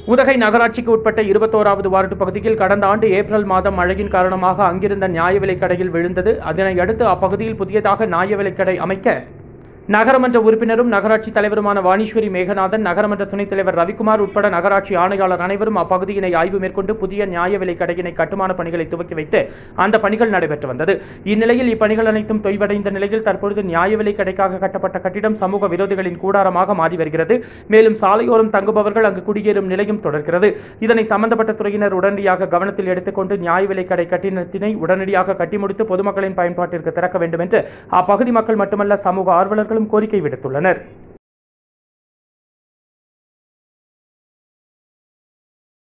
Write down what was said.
உதகை நகராட்சிக்கு உட்பட்ட இருபத்தோராவது வார்டு பகுதியில் கடந்த ஆண்டு ஏப்ரல் மாதம் மழையின் காரணமாக அங்கிருந்த நியாய விலைக் கடையில் விழுந்தது அதனை அடுத்து அப்பகுதியில் புதியதாக நியாய விலைக் கடை அமைக்க நகரமன்ற உறுப்பினரும் நகராட்சி தலைவருமான வாணீஸ்வரி மேகநாதன் நகரமன்ற துணைத் தலைவர் ரவிக்குமார் உட்பட நகராட்சி ஆணையாளர் அனைவரும் அப்பகுதியினை ஆய்வு மேற்கொண்டு புதிய நியாய விலைக் கடையினை கட்டுமான பணிகளை துவக்கி வைத்து அந்த பணிகள் நடைபெற்று வந்தது இந்நிலையில் இப்பணிகள் அனைத்தும் தொய்வடைந்த நிலையில் தற்பொழுது நியாய விலைக் கடைக்காக கட்டப்பட்ட கட்டிடம் சமூக விரோதிகளின் கூடாரமாக மாறி வருகிறது மேலும் சாலையோரம் தங்குபவர்கள் அங்கு குடியேறும் நிலையும் தொடர்கிறது இதனை சம்பந்தப்பட்ட துறையினர் உடனடியாக கவனத்தில் எடுத்துக்கொண்டு நியாய விலைக் கடை கட்டிடத்தினை உடனடியாக கட்டி முடித்து பொதுமக்களின் பயன்பாட்டிற்கு திறக்க வேண்டும் என்று அப்பகுதி மக்கள் மட்டுமல்ல சமூக ஆர்வலர்களும் கோரிக்கை விடுத்துள்ளனர்